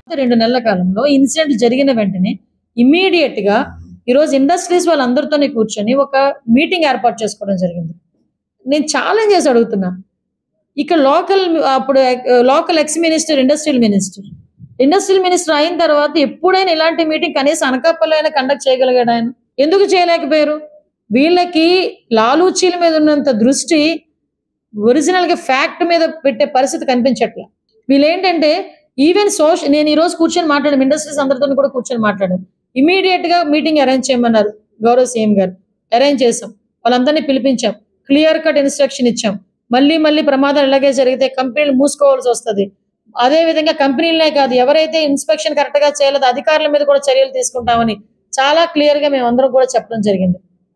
రెండు నెలల కాలంలో ఇన్సిడెంట్ జరిగిన వెంటనే ఇమ్మీడియట్ గా ఈరోజు ఇండస్ట్రీస్ వాళ్ళందరితోనే కూర్చొని ఒక మీటింగ్ ఏర్పాటు చేసుకోవడం జరిగింది నేను ఛాలెంజ్ చేసి అడుగుతున్నా ఇక్కడ లోకల్ అప్పుడు local ex minister industrial minister industrial minister అయిన తర్వాత ఎప్పుడైనా ఇలాంటి మీటింగ్ కనీసం అనకాపల్లి అయినా కండక్ట్ చేయగలిగాడు ఆయన ఎందుకు చేయలేకపోయారు వీళ్ళకి లాలూచీల మీద ఉన్నంత దృష్టి ఒరిజినల్ గా ఫ్యాక్ట్ మీద పెట్టే పరిస్థితి కనిపించట్లే వీళ్ళు ఏంటంటే ఈవెన్ సోషల్ నేను ఈ రోజు కూర్చొని మాట్లాడాను ఇండస్ట్రీస్ అందరితో కూడా కూర్చొని మాట్లాడాను ఇమీడియట్ గా మీటింగ్ అరేంజ్ చేయమన్నారు గౌరవ్ సీఎం గారు అరేంజ్ చేసాం వాళ్ళందరినీ పిలిపించాం క్లియర్ కట్ ఇన్స్ట్రక్షన్ ఇచ్చాం మళ్ళీ మళ్ళీ ప్రమాదాలు ఇలాగే జరిగితే కంపెనీలు మూసుకోవాల్సి వస్తుంది అదే విధంగా కంపెనీలనే కాదు ఎవరైతే ఇన్స్పెక్షన్ కరెక్ట్ గా చేయలేదో అధికారుల మీద కూడా చర్యలు తీసుకుంటామని చాలా క్లియర్ గా మేము అందరం కూడా చెప్పడం జరిగింది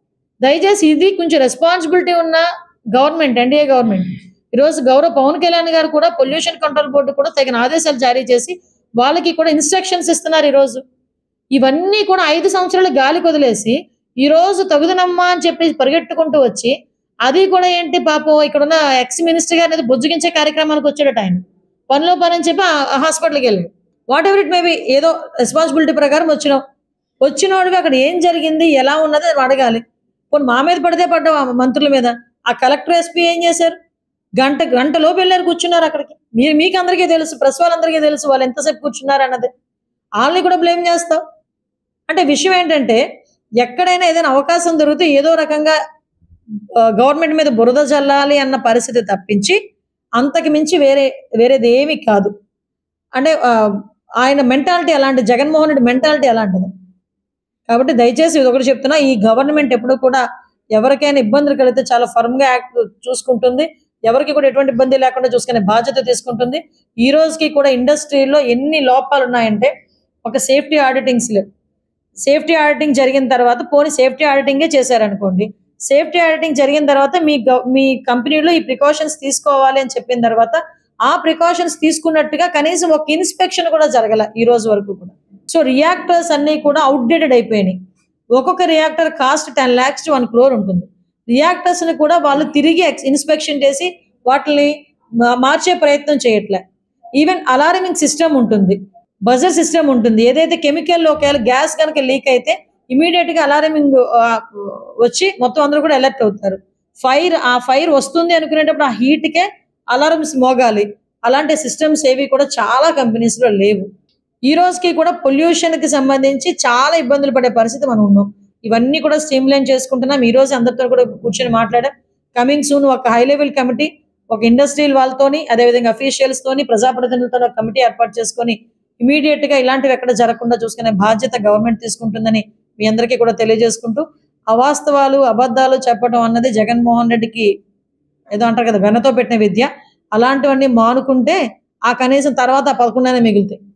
దయచేసి ఇది కొంచెం రెస్పాన్సిబిలిటీ ఉన్న గవర్నమెంట్ ఎన్డీఏ గవర్నమెంట్ ఈరోజు గౌరవ పవన్ కళ్యాణ్ గారు కూడా పొల్యూషన్ కంట్రోల్ బోర్డు కూడా తగిన ఆదేశాలు జారీ చేసి వాళ్ళకి కూడా ఇన్స్ట్రక్షన్స్ ఇస్తున్నారు ఈరోజు ఇవన్నీ కూడా ఐదు సంవత్సరాలు గాలికి వదిలేసి ఈ రోజు తగుదనమ్మా అని చెప్పి పరిగెట్టుకుంటూ వచ్చి అది కూడా ఏంటి పాపం ఇక్కడ ఉన్న ఎక్స్ మినిస్టర్ గారు అనేది బుజ్జగించే కార్యక్రమానికి వచ్చాడట ఆయన పనిలో పని అని చెప్పి ఆ హాస్పిటల్కి వెళ్ళాడు వాట్ ఎవర్ ఇట్ మేబీ ఏదో రెస్పాన్సిబిలిటీ ప్రకారం వచ్చినావు వచ్చినోడివి అక్కడ ఏం జరిగింది ఎలా ఉన్నది అని అడగాలి పోనీ మా మీద పడితే పడ్డావు ఆ మంత్రుల మీద ఆ కలెక్టర్ ఎస్పీ ఏం చేశారు గంట గంట లోపు వెళ్ళారు కూర్చున్నారు అక్కడికి మీరు మీకు అందరికీ తెలుసు ప్రెస్ వాళ్ళందరికీ తెలుసు వాళ్ళు ఎంతసేపు కూర్చున్నారు అన్నది వాళ్ళని కూడా బ్లేమ్ చేస్తావు అంటే విషయం ఏంటంటే ఎక్కడైనా ఏదైనా అవకాశం దొరికితే ఏదో రకంగా గవర్నమెంట్ మీద బురద చల్లాలి అన్న పరిస్థితి తప్పించి అంతకు మించి వేరే వేరేది ఏమీ కాదు అంటే ఆ, ఆయన మెంటాలిటీ అలాంటి జగన్మోహన్ రెడ్డి మెంటాలిటీ అలాంటిది కాబట్టి దయచేసి ఇది ఒకటి చెప్తున్నా ఈ గవర్నమెంట్ ఎప్పుడు కూడా ఎవరికైనా ఇబ్బందులు కలిగితే చాలా ఫర్మ్ గా యాక్ట్ చూసుకుంటుంది ఎవరికి కూడా ఎటువంటి ఇబ్బంది లేకుండా చూసుకునే బాధ్యత తీసుకుంటుంది ఈ రోజుకి కూడా ఇండస్ట్రీలో ఎన్ని లోపాలు ఉన్నాయంటే ఒక సేఫ్టీ ఆడిటింగ్స్ లేవు సేఫ్టీ ఆడిటింగ్ జరిగిన తర్వాత పోనీ సేఫ్టీ ఆడిటింగే చేశారనుకోండి సేఫ్టీ ఆడిటింగ్ జరిగిన తర్వాత మీ గవ- మీ కంపెనీలో ఈ ప్రికాషన్స్ తీసుకోవాలి అని చెప్పిన తర్వాత ఆ ప్రికాషన్స్ తీసుకున్నట్టుగా కనీసం ఒక ఇన్స్పెక్షన్ కూడా జరగల ఈ రోజు వరకు కూడా సో రియాక్టర్స్ అన్ని కూడా అవుట్డేటెడ్ అయిపోయినాయి ఒక్కొక్క reactor cost ten lakhs to one crore ఉంటుంది రియాక్టర్స్ ని కూడా వాళ్ళు తిరిగి ఇన్స్పెక్షన్ చేసి వాటిని మా- మార్చే ప్రయత్నం చేయట్లే ఈవెన్ అలారమింగ్ సిస్టమ్ ఉంటుంది బజర్ సిస్టమ్ ఉంటుంది ఏదైతే కెమికల్ ఒకవేళ గ్యాస్ కనుక లీక్ అయితే ఇమీడియట్ గా అలారమింగ్ వచ్చి మొత్తం అందరూ కూడా అలర్ట్ అవుతారు ఫైర్ ఆ ఫైర్ వస్తుంది అనుకునేటప్పుడు ఆ హీట్ కే అలారమ్స్ మోగాలి అలాంటి సిస్టమ్స్ ఏవి కూడా చాలా కంపెనీస్ లో లేవు ఈ రోజుకి కూడా పొల్యూషన్ కి సంబంధించి చాలా ఇబ్బందులు పడే పరిస్థితి మనం ఉన్నాం ఇవన్నీ కూడా స్ట్రీమ్ లైన్ చేసుకుంటున్నాం ఈ రోజు అందరితో కూడా కూర్చొని మాట్లాడాం కమింగ్ సూన్ ఒక హై లెవెల్ కమిటీ ఒక ఇండస్ట్రియల్ వాళ్ళతోని అదేవిధంగా అఫీషియల్స్ తోని ప్రజాప్రతినిధులతో ఒక కమిటీ ఏర్పాటు చేసుకొని ఇమీడియట్ గా ఇలాంటివి ఎక్కడ జరగకుండా చూసుకునే బాధ్యత గవర్నమెంట్ తీసుకుంటుందని మీ అందరికీ కూడా తెలియజేసుకుంటూ అవాస్తవాలు అబద్ధాలు చెప్పడం అన్నది జగన్మోహన్ రెడ్డికి ఏదో అంటారు కదా వెనతో పెట్టిన విద్య అలాంటివన్నీ మానుకుంటే ఆ కనీసం తర్వాత పదకొండనే మిగులుతాయి